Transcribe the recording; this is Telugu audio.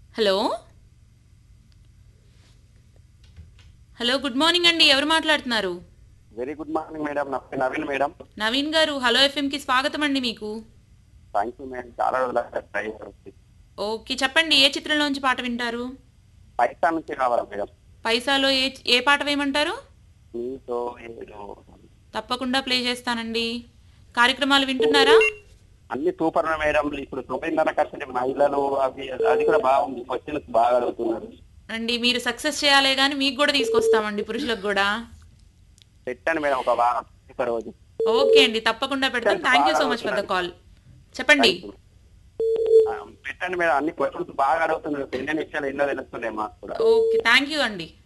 హలో హలో గుడ్ మార్నింగ్ అండి ఎవరు మాట్లాడుతున్నారు వెరీ గుడ్ మార్నింగ్ మేడం నా పేరు నవీన్ మేడం నవీన్ గారు హలో ఎఫ్ఎంకి స్వాగతం అండి మీకు థ్యాంక్ యూ మేడం చాలా రోజులు ట్రై చేసి ఓకే చెప్పండి ఏ చిత్రంలోంచి పాట వింటారు పైసా నుంచి కావాలా మేడం పైసాలో ఏ ఏ పాట వేయమంటారు మీతో ఏదో తప్పకుండా ప్లే చేస్తానండి కార్యక్రమాలు వింటున్నారా అన్ని సూపర్ మేడం ఇప్పుడు తొమ్మిదిన్నర కష్టం మహిళలు అవి అది కూడా బాగుంది క్వశ్చన్స్ బాగా అడుగుతున్నారు అండి మీరు సక్సెస్ చేయాలే కానీ మీకు కూడా తీసుకొస్తామండి పురుషులకు కూడా పెట్టండి మేడం ఒక వారం ఒక రోజు ఓకే అండి తప్పకుండా పెడతాం thank you so much for the call చెప్పండి ఆ, పెట్టండి మేడం అన్ని క్వశ్చన్స్ బాగా అడుగుతున్నారు ఎన్ని నిమిషాలు ఎన్నో తెలుస్తున్నాయి మాకు కూడా ఓకే థ్యాంక్ యూ అండి